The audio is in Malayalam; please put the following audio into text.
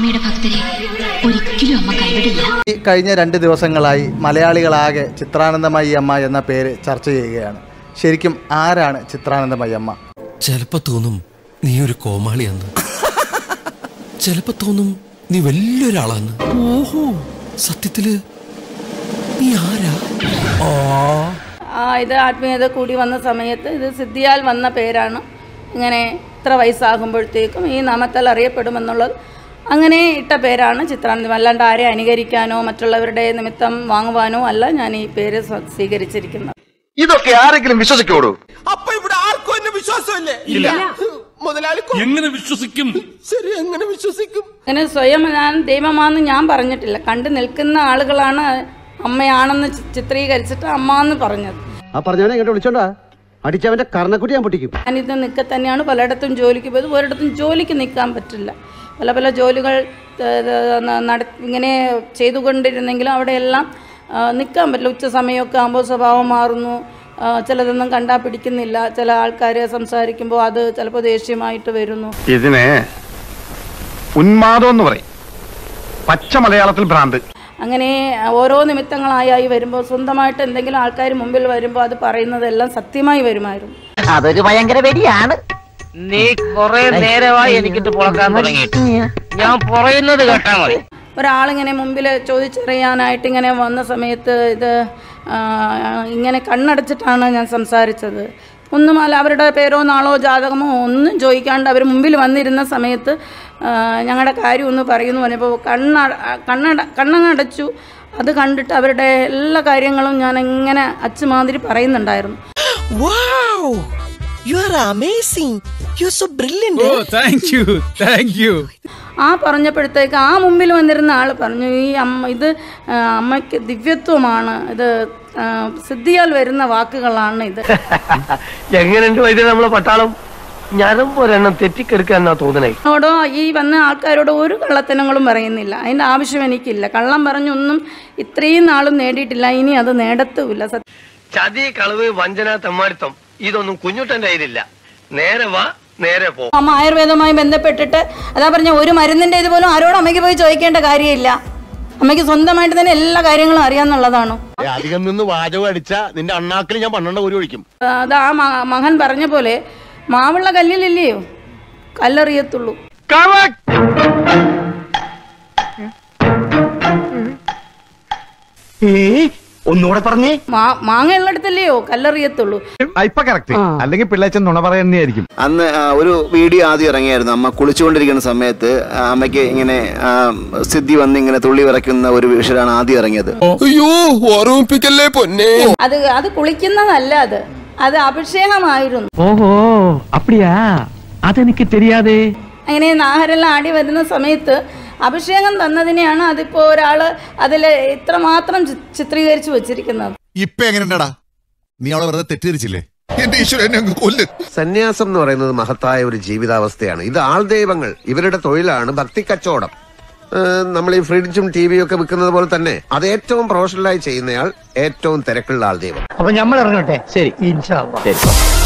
അമ്മയുടെ ഭക്തരെ ഒരിക്കലും അമ്മ കൈവിടില്ല ഈ കഴിഞ്ഞ രണ്ട് ദിവസങ്ങളായി മലയാളികളാകെ ചിത്രാനന്ദമയി അമ്മ എന്ന പേര് ചർച്ച ചെയ്യുകയാണ് ശരിക്കും ആരാണ് ചിത്രാനന്ദമയി അമ്മ ചിലപ്പോ തോന്നും നീ ഒരു കോമാളിയാന്ന് ചിലപ്പോ തോന്നും നീ വലിയൊരാളാന്ന് ഓഹോ സത്യത്തില് നീ ആരാ ആ ഇത് ആത്മീയത കൂടി വന്ന സമയത്ത് ഇത് സിദ്ധിയാൽ വന്ന പേരാണ് ഇങ്ങനെ ഇത്ര വയസ്സാകുമ്പോഴത്തേക്കും ഈ നാമത്താൽ അറിയപ്പെടുമെന്നുള്ളത് അങ്ങനെ ഇട്ട പേരാണ് ചിത്രാനന്ദം അല്ലാണ്ട് ആരെ അനുകരിക്കാനോ മറ്റുള്ളവരുടെ നിമിത്തം വാങ്ങുവാനോ അല്ല ഞാൻ ഈ പേര് സ്വ- സ്വീകരിച്ചിരിക്കുന്നത് ഇതൊക്കെ ആരെങ്കിലും വിശ്വസിക്കോടൂ അപ്പൊ ഇവിടെ ആർക്കും എന്നെ വിശ്വാസമല്ലേ ഇല്ല മുതലാളി എങ്ങനെ വിശ്വസിക്കും ശരി എങ്ങനെ വിശ്വസിക്കും അങ്ങനെ സ്വയം ഞാൻ ദൈവമാണെന്ന് ഞാൻ പറഞ്ഞിട്ടില്ല കണ്ടു നിൽക്കുന്ന ആളുകളാണ് അമ്മയാണെന്ന് ചി- ചിത്രീകരിച്ചിട്ട് അമ്മ എന്ന് പറഞ്ഞത് ആ പറഞ്ഞവനെ ഇങ്ങോട്ട് വിളിച്ചോണ്ടാ അടിച്ചവന്റെ കർണക്കുട്ടി ഞാൻ പൊട്ടിക്കും ഞാനിത് നിൽക്കെ തന്നെയാണ് പലയിടത്തും ജോലിക്ക് പോയത് ഒരിടത്തും ജോലിക്ക് നിൽക്കാൻ പറ്റില്ല പല പല ജോലികൾ ഏഹ്, ഏഹ്, ന- നട ഇങ്ങനെ ചെയ്തുകൊണ്ടിരുന്നെങ്കിലും അവിടെയെല്ലാം ആ, നിൽക്കാൻ പറ്റില്ല ഉച്ച സമയമൊക്കെ ആകുമ്പോൾ സ്വഭാവം മാറുന്നു ആ, ചിലതൊന്നും കണ്ടാൽ പിടിക്കുന്നില്ല ചില ആൾക്കാർ സംസാരിക്കുമ്പോൾ അത് ചിലപ്പോൾ ദേഷ്യമായിട്ട് വരുന്നു ഇതിനെ ഉന്മാദം എന്ന് പറയും പച്ച മലയാളത്തിൽ ഭ്രാന്ത് അങ്ങനെ ഓരോ നിമിത്തങ്ങളായി വരുമ്പോൾ സ്വന്തമായിട്ട് എന്തെങ്കിലും ആൾക്കാർ മുമ്പിൽ വരുമ്പോൾ അത് പറയുന്നതെല്ലാം സത്യമായി വരുമായിരുന്നു അതൊരു ഭയങ്കര വെടിയാണ് നീ കൊറേ നേരമായി എനിക്കിട്ട് പുളക്കാൻ തുടങ്ങിയിട്ട് ഞാൻ പറയുന്നത് കേട്ടാ മതി ഒരാളിങ്ങനെ മുമ്പിൽ ചോദിച്ചറിയാനായിട്ട് ഇങ്ങനെ വന്ന സമയത്ത് ഇത് ആ, ഇങ്ങനെ കണ്ണടച്ചിട്ടാണ് ഞാൻ സംസാരിച്ചത് ഒന്നും അല്ല അവരുടെ പേരോ നാളോ ജാതകമോ ഒന്നും ചോദിക്കാണ്ട് അവർ മുമ്പിൽ വന്നിരുന്ന സമയത്ത് ആ, ഞങ്ങളുടെ കാര്യം ഒന്ന് പറയുന്നു പറഞ്ഞപ്പോൾ കണ്ണ കണ്ണട കണ്ണടച്ചു അത് കണ്ടിട്ട് അവരുടെ എല്ലാ കാര്യങ്ങളും ഞാൻ ഇങ്ങനെ അച്ചുമാതിരി പറയുന്നുണ്ടായിരുന്നു Wow! You are amazing. You're so brilliant. Thank you thank you ആ പറഞ്ഞപ്പോഴത്തേക്ക് ആ മുമ്പിൽ വന്നിരുന്ന ആൾ പറഞ്ഞു ഈ അമ്മ ഇത് ആ, അമ്മയ്ക്ക് ദിവ്യത്വമാണ് ഇത് ആ, സിദ്ധിയാൽ വരുന്ന വാക്കുകളാണ് ഇത് എങ്ങനെയുണ്ട് വൈദ്യ നമ്മളെ പട്ടാളം ഞാനും ഒരെണ്ണം തെറ്റിക്കെടുക്കാന്നാ തോന്നണേ ഓടോ ഈ വന്ന ആൾക്കാരോട് ഒരു കള്ളത്തനങ്ങളും പറയുന്നില്ല അതിൻ്റെ ആവശ്യം എനിക്കില്ല കള്ളം പറഞ്ഞൊന്നും ഇത്രയും നാളും നേടിയിട്ടില്ല ഇനി അത് നേടത്തുമില്ല സത്യം ചതി കളവ് വഞ്ചന തെമ്മാടിത്തം ഇതൊന്നും കുഞ്ഞുട്ടന്റെ കയ്യിലില്ല നേരെ വാ നേരെ പോ അമ്മ ആയുർവേദവുമായി ബന്ധപ്പെട്ടിട്ട് അതാ പറഞ്ഞ ഒരു മരുന്നിൻ്റെ ഇതുപോലും ആരോടും അമ്മയ്ക്ക് പോയി ചോദിക്കേണ്ട കാര്യമില്ല അമ്മയ്ക്ക് സ്വന്തമായിട്ട് തന്നെ എല്ലാ കാര്യങ്ങളും അറിയാമെന്നുള്ളതാണ് അധികം നിന്ന് വാചകം അടിച്ച നിന്റെ അണ്ണാക്കിൽ ഞാൻ പന്ത്രണ്ട് ഒരു ഒഴിക്കും അത് ആ മ- മകൻ പറഞ്ഞ പോലെ മാവുള്ള കല്ലിലില്ലയോ കല്ലെറിയത്തുള്ളൂ ഒന്നുകൂടെ പറഞ്ഞേ മാ- മാങ്ങ ഉള്ളിടത്തല്ലയോ കല്ലെറിയത്തുള്ളൂ ഇപ്പൊ കറക്റ്റ് അല്ലെങ്കിൽ പിള്ളേച്ചൻ നുണ പറയുന്നതായിരിക്കും അന്ന് ആ, ഒരു വീഡിയോ ആദ്യം ഇറങ്ങിയായിരുന്നു അമ്മ കുളിച്ചുകൊണ്ടിരിക്കുന്ന സമയത്ത് ആ, അമ്മയ്ക്ക് ഇങ്ങനെ ആ, സിദ്ധി വന്ന് ഇങ്ങനെ തുള്ളി വിറയ്ക്കുന്ന ഒരു വിഷയമാണ് ആദ്യം ഇറങ്ങിയത് അയ്യോ ഓർമ്മിപ്പിക്കല്ലേ പൊന്നെ അത് അത് കുളിക്കുന്നതല്ല അത് അത് അഭിഷേകമായിരുന്നു ഓഹോ അപ്പടിയാ അതെനിക്ക് தெரியாதே അങ്ങനെ നാഹരെല്ലാം ആടി വരുന്ന സമയത്ത് അഭിഷേകം തന്നതിനെയാണ് അതിപ്പോ ഒരാള് അതിൽ ഇത്രമാത്രം ചി- ചിത്രീകരിച്ചു വെച്ചിരിക്കുന്നത് ഇപ്പൊ എങ്ങനെയുണ്ടടാ നീ അവളെ വെറുതെ തെറ്റിദ്ധരിച്ചില്ലേ എന്റെ ഈശ്വരൻ എന്നെ അങ്ങ് കൊല്ല് സന്യാസം എന്ന് പറയുന്നത് മഹത്തായ ഒരു ജീവിതാവസ്ഥയാണ് ഇത് ആൾദൈവങ്ങൾ ഇവരുടെ തൊഴിലാണ് ഭക്തി കച്ചവടം ഏഹ് നമ്മൾ ഈ ഫ്രിഡ്ജും ടി വിയും ഒക്കെ വിൽക്കുന്നത് പോലെ തന്നെ അത് ഏറ്റവും പ്രൊഫഷണലായി ചെയ്യുന്നയാൾ ഏറ്റവും തിരക്കുള്ള ആൾദൈവം അപ്പൊ നമ്മൾ ഇറങ്ങട്ടെ ശരി ഇൻഷാ അല്ലാ.